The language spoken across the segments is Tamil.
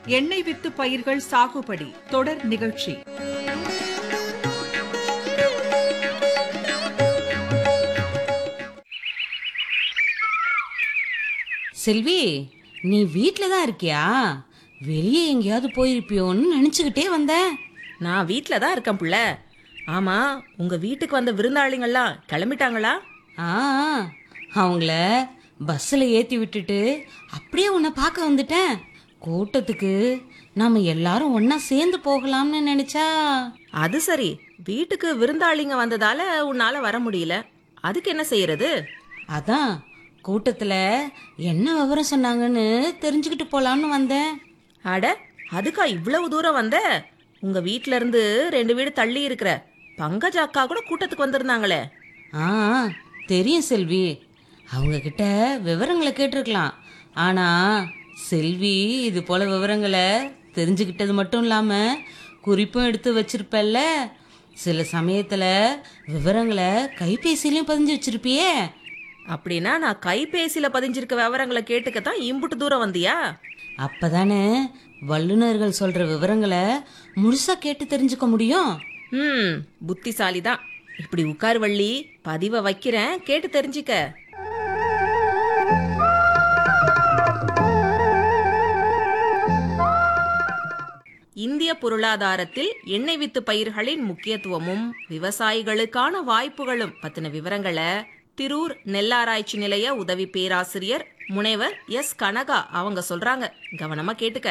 எண்ணெய் வித்து பயிர்கள் சாகுபடி தொடர் நிகழ்ச்சி செல்வி நீ வீட்ல தான் இருக்கியா வெளியே எங்கேயாவது போயிருப்பியோன்னு நினைச்சுக்கிட்டே வந்தேன் நான் வீட்டில் தான் இருக்கேன் புள்ள ஆமா உங்க வீட்டுக்கு வந்த விருந்தாளிங்கள்லாம் கிளம்பிட்டாங்களா ஆ அவங்கள பஸ்ஸில் ஏற்றி விட்டுட்டு அப்படியே உன்னை பார்க்க வந்துட்டேன் கூட்டத்துக்கு நாம எல்லாரும் ஒண்ணா சேர்ந்து போகலாம்னு நினைச்சா அது சரி வீட்டுக்கு விருந்தாளிங்க வந்ததால உன்னால வர முடியல அதுக்கு என்ன செய்யறது அதான் கூட்டத்தில் என்ன விவரம் சொன்னாங்கன்னு தெரிஞ்சுக்கிட்டு போலாம்னு வந்தேன் அட அதுக்கா இவ்வளவு தூரம் வந்த உங்க வீட்ல இருந்து ரெண்டு வீடு தள்ளி இருக்கிற பங்கஜ அக்கா கூட கூட்டத்துக்கு வந்திருந்தாங்களே ஆ தெரியும் செல்வி அவங்க கிட்ட விவரங்களை கேட்டிருக்கலாம் ஆனா செல்வி இது போல விவரங்களை தெரிஞ்சுக்கிட்டது மட்டும் இல்லாம குறிப்பும் எடுத்து வச்சிருப்பல்ல சில சமயத்துல விவரங்களை கைபேசியிலையும் பதிஞ்சு வச்சிருப்பியே அப்படின்னா நான் கைபேசியில பதிஞ்சிருக்க விவரங்களை கேட்டுக்கத்தான் இம்புட்டு தூரம் வந்தியா அப்பதானே வல்லுநர்கள் சொல்ற விவரங்களை முழுசா கேட்டு தெரிஞ்சுக்க முடியும் ம் புத்திசாலி தான் இப்படி உட்கார் வள்ளி பதிவை வைக்கிறேன் கேட்டு தெரிஞ்சுக்க இந்திய பொருளாதாரத்தில் எண்ணெய் வித்து பயிர்களின் முக்கியத்துவமும் விவசாயிகளுக்கான வாய்ப்புகளும் பத்தின விவரங்களை திரூர் நெல்லாராய்ச்சி நிலைய உதவி பேராசிரியர் முனைவர் எஸ் கனகா அவங்க சொல்றாங்க கவனமா கேட்டுக்க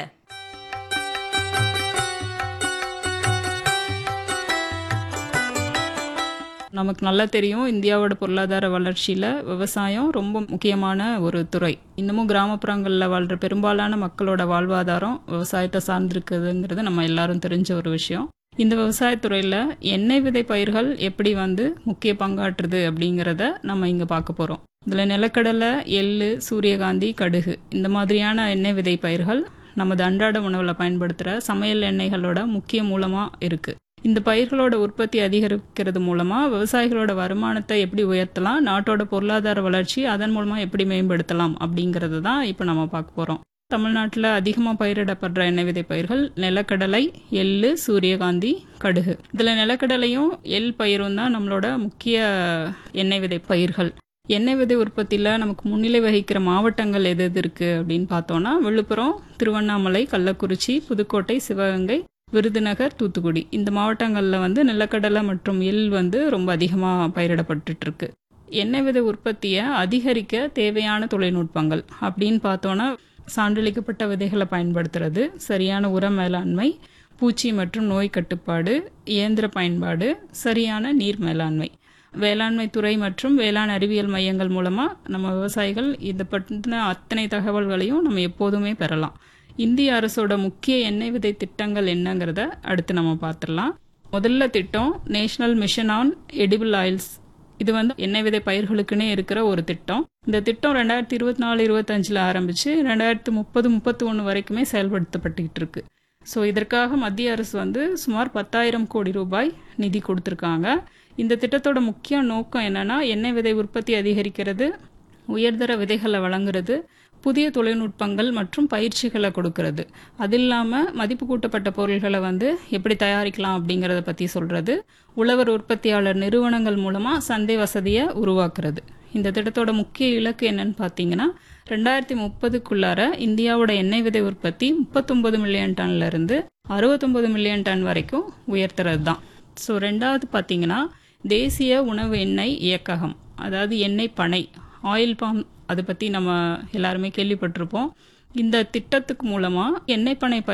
நமக்கு நல்லா தெரியும் இந்தியாவோட பொருளாதார வளர்ச்சியில் விவசாயம் ரொம்ப முக்கியமான ஒரு துறை இன்னமும் கிராமப்புறங்களில் வாழ்கிற பெரும்பாலான மக்களோட வாழ்வாதாரம் விவசாயத்தை சார்ந்திருக்குதுங்கிறது நம்ம எல்லாரும் தெரிஞ்ச ஒரு விஷயம் இந்த விவசாயத்துறையில் எண்ணெய் விதை பயிர்கள் எப்படி வந்து முக்கிய பங்காற்றுது அப்படிங்கிறத நம்ம இங்கே பார்க்க போகிறோம் இதில் நிலக்கடலை எள்ளு சூரியகாந்தி கடுகு இந்த மாதிரியான எண்ணெய் விதை பயிர்கள் நமது அன்றாட உணவில் பயன்படுத்துகிற சமையல் எண்ணெய்களோட முக்கிய மூலமாக இருக்குது இந்த பயிர்களோட உற்பத்தி அதிகரிக்கிறது மூலமா விவசாயிகளோட வருமானத்தை எப்படி உயர்த்தலாம் நாட்டோட பொருளாதார வளர்ச்சி அதன் மூலமா எப்படி மேம்படுத்தலாம் அப்படிங்கிறது தான் இப்போ நம்ம பார்க்க போறோம் தமிழ்நாட்டில் அதிகமாக பயிரிடப்படுற எண்ணெய் விதை பயிர்கள் நிலக்கடலை எள்ளு சூரியகாந்தி கடுகு இதில் நிலக்கடலையும் எள் பயிரும் தான் நம்மளோட முக்கிய எண்ணெய் விதை பயிர்கள் எண்ணெய் விதை உற்பத்தியில் நமக்கு முன்னிலை வகிக்கிற மாவட்டங்கள் எது எது இருக்குது அப்படின்னு பார்த்தோன்னா விழுப்புரம் திருவண்ணாமலை கள்ளக்குறிச்சி புதுக்கோட்டை சிவகங்கை விருதுநகர் தூத்துக்குடி இந்த மாவட்டங்களில் வந்து நிலக்கடலை மற்றும் எள் வந்து ரொம்ப அதிகமாக பயிரிடப்பட்டுட்டு இருக்கு எண்ணெய் விதை உற்பத்தியை அதிகரிக்க தேவையான தொழில்நுட்பங்கள் அப்படின்னு பார்த்தோன்னா சான்றளிக்கப்பட்ட விதைகளை பயன்படுத்துறது சரியான உர மேலாண்மை பூச்சி மற்றும் நோய் கட்டுப்பாடு இயந்திர பயன்பாடு சரியான நீர் மேலாண்மை வேளாண்மை துறை மற்றும் வேளாண் அறிவியல் மையங்கள் மூலமாக நம்ம விவசாயிகள் இதை பற்றின அத்தனை தகவல்களையும் நம்ம எப்போதுமே பெறலாம் இந்திய அரசோட முக்கிய எண்ணெய் விதை திட்டங்கள் என்னங்கிறத அடுத்து நம்ம பார்த்துடலாம் முதல்ல திட்டம் national mission on edible oils இது வந்து எண்ணெய் விதை பயிர்களுக்குன்னே இருக்கிற ஒரு திட்டம் இந்த திட்டம் ரெண்டாயிரத்தி இருபத்தி நாலு இருபத்தஞ்சில் ஆரம்பித்து ரெண்டாயிரத்து முப்பது முப்பத்தி ஒன்று வரைக்குமே செயல்படுத்தப்பட்டுக்கிட்டு இருக்கு ஸோ இதற்காக மத்திய அரசு வந்து சுமார் பத்தாயிரம் கோடி ரூபாய் நிதி கொடுத்துருக்காங்க இந்த திட்டத்தோட முக்கிய நோக்கம் என்னன்னா எண்ணெய் விதை உற்பத்தி அதிகரிக்கிறது உயர்தர விதைகளை வழங்குறது புதிய தொழில்நுட்பங்கள் மற்றும் பயிற்சிகளை கொடுக்கறது அது இல்லாமல் மதிப்பு கூட்டப்பட்ட பொருள்களை வந்து எப்படி தயாரிக்கலாம் அப்படிங்கிறத பற்றி சொல்கிறது உழவர் உற்பத்தியாளர் நிறுவனங்கள் மூலமாக சந்தை வசதியை உருவாக்குறது இந்த திட்டத்தோட முக்கிய இலக்கு என்னன்னு பார்த்தீங்கன்னா ரெண்டாயிரத்தி முப்பதுக்குள்ளார இந்தியாவோட எண்ணெய் விதை உற்பத்தி முப்பத்தொம்பது மில்லியன் டன்ல இருந்து அறுபத்தொம்பது மில்லியன் டன் வரைக்கும் உயர்த்துறது தான் ஸோ ரெண்டாவது பார்த்தீங்கன்னா தேசிய உணவு எண்ணெய் இயக்ககம் அதாவது எண்ணெய் பனை ஆயில் பாம் அதை பற்றி நம்ம எல்லாருமே கேள்விப்பட்டிருப்போம் இந்த திட்டத்துக்கு மூலமாக எண்ணெய் பனை